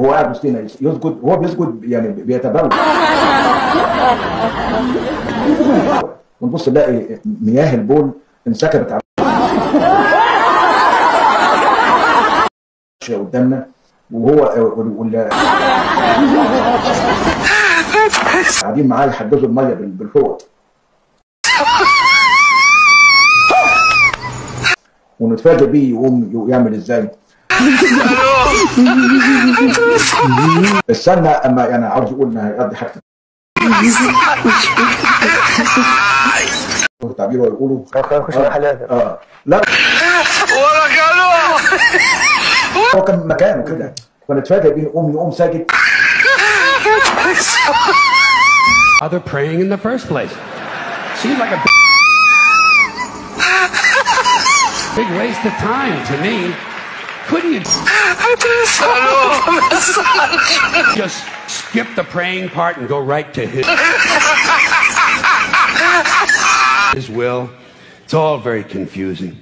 هو قاعد وسطينا يسجد هو بيسجد يعني بيتبول ونبص نلاقي مياه البول انسكبت على قدامنا وهو وال قاعدين معاه يحددوا الميه بال- بالحوض ونتفاجئ بيه يقوم يعمل ازاي استنى اما يعني عاوز يقول انها هيقضي حاجته تعبيره يقولوا خش محلات اه لا هو كان مكانه كده فنتفاجئ بيه يقوم يقوم ساجد bother praying in the first place. Seems like a big waste of time to me. Couldn't you just skip the praying part and go right to his, his will? It's all very confusing.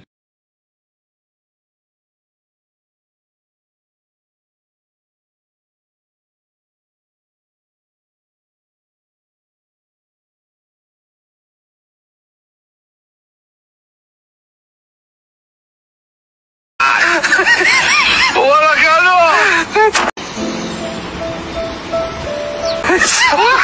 ولا قالوا